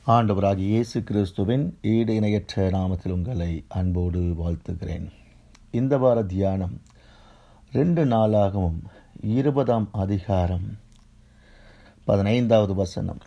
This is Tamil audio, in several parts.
ஆண்டவராகிய இயேசு கிறிஸ்துவின் ஈடு இணையற்ற நாமத்தில் உங்களை அன்போடு வாழ்த்துகிறேன் இந்த வார தியானம் ரெண்டு நாளாகவும் இருபதாம் அதிகாரம் பதினைந்தாவது வசனம்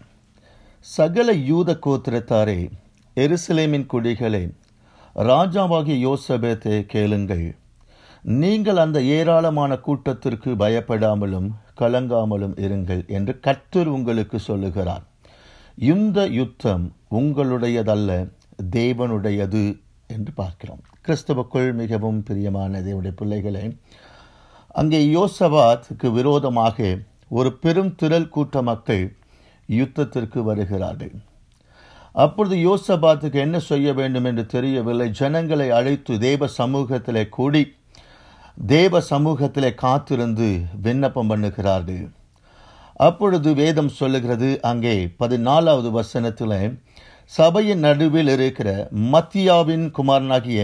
சகல யூத கோத்திரத்தாரே எருசலேமின் குடிகளே ராஜாவாகிய யோசபேத்தே கேளுங்கள் நீங்கள் அந்த ஏராளமான கூட்டத்திற்கு பயப்படாமலும் கலங்காமலும் இருங்கள் என்று கர்த்தர் உங்களுக்கு சொல்லுகிறார் இந்த யுத்தம் உங்களுடையதல்ல தேவனுடையது என்று பார்க்கிறோம் கிறிஸ்தவக்குள் மிகவும் பிரியமான தேவனுடைய பிள்ளைகளே அங்கே யோசபாத்துக்கு விரோதமாக ஒரு பெரும் திரள் கூட்ட மக்கள் யுத்தத்திற்கு வருகிறார்கள் அப்பொழுது யோசபாத்துக்கு என்ன செய்ய வேண்டும் என்று தெரியவில்லை ஜனங்களை அழைத்து தேவ சமூகத்திலே கூடி தேவ சமூகத்திலே காத்திருந்து விண்ணப்பம் பண்ணுகிறார்கள் அப்பொழுது வேதம் சொல்லுகிறது அங்கே பதினாலாவது வசனத்தில் சபையின் நடுவில் இருக்கிற மத்தியாவின் குமாரனாகிய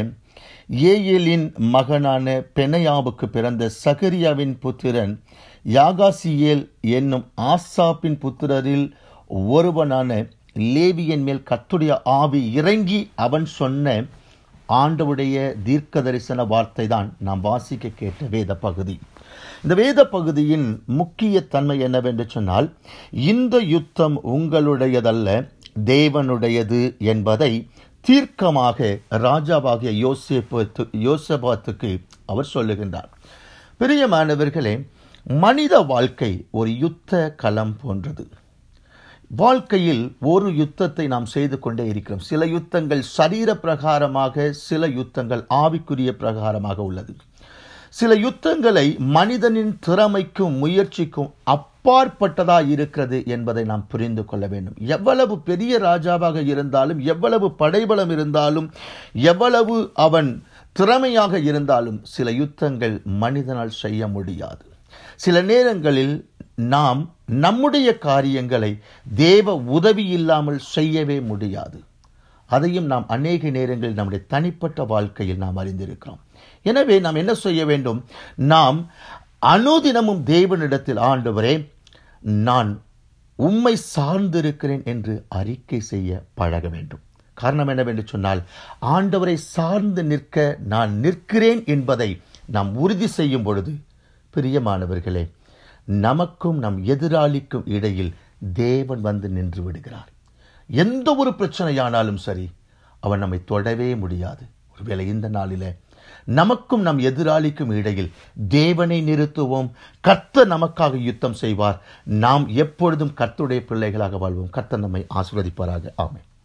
ஏயலின் மகனான பெனையாவுக்கு பிறந்த சகரியாவின் புத்திரன் யாகாசியேல் என்னும் ஆசாப்பின் புத்திரரில் ஒருவனான லேவியன் மேல் கத்துடைய ஆவி இறங்கி அவன் சொன்ன ஆண்டவுடைய தீர்க்க தரிசன வார்த்தை தான் நாம் வாசிக்க கேட்ட வேத பகுதி இந்த வேத பகுதியின் முக்கிய தன்மை என்னவென்று சொன்னால் இந்த யுத்தம் உங்களுடையதல்ல தேவனுடையது என்பதை தீர்க்கமாக ராஜாவாகிய யோசேப்பு யோசபாத்துக்கு அவர் சொல்லுகின்றார் பிரியமானவர்களே மனித வாழ்க்கை ஒரு யுத்த களம் போன்றது வாழ்க்கையில் ஒரு யுத்தத்தை நாம் செய்து கொண்டே இருக்கிறோம் சில யுத்தங்கள் சரீர பிரகாரமாக சில யுத்தங்கள் ஆவிக்குரிய பிரகாரமாக உள்ளது சில யுத்தங்களை மனிதனின் திறமைக்கும் முயற்சிக்கும் அப்பாற்பட்டதா இருக்கிறது என்பதை நாம் புரிந்து கொள்ள வேண்டும் எவ்வளவு பெரிய ராஜாவாக இருந்தாலும் எவ்வளவு படைபலம் இருந்தாலும் எவ்வளவு அவன் திறமையாக இருந்தாலும் சில யுத்தங்கள் மனிதனால் செய்ய முடியாது சில நேரங்களில் நாம் நம்முடைய காரியங்களை தேவ உதவி இல்லாமல் செய்யவே முடியாது அதையும் நாம் அநேக நேரங்களில் நம்முடைய தனிப்பட்ட வாழ்க்கையில் நாம் அறிந்திருக்கிறோம் எனவே நாம் என்ன செய்ய வேண்டும் நாம் அனுதினமும் தேவனிடத்தில் ஆண்டவரே நான் உம்மை சார்ந்திருக்கிறேன் என்று அறிக்கை செய்ய பழக வேண்டும் காரணம் என்னவென்று சொன்னால் ஆண்டவரை சார்ந்து நிற்க நான் நிற்கிறேன் என்பதை நாம் உறுதி செய்யும் பொழுது பிரியமானவர்களே நமக்கும் நம் எதிராளிக்கும் இடையில் தேவன் வந்து நின்று விடுகிறார் எந்த ஒரு பிரச்சனையானாலும் சரி அவன் நம்மை தொடவே முடியாது ஒருவேளை இந்த நாளில நமக்கும் நம் எதிராளிக்கும் இடையில் தேவனை நிறுத்துவோம் கர்த்தர் நமக்காக யுத்தம் செய்வார் நாம் எப்பொழுதும் கர்த்தருடைய பிள்ளைகளாக வாழ்வோம் கர்த்தர் நம்மை ஆசிர்வதிப்பாராக ஆமை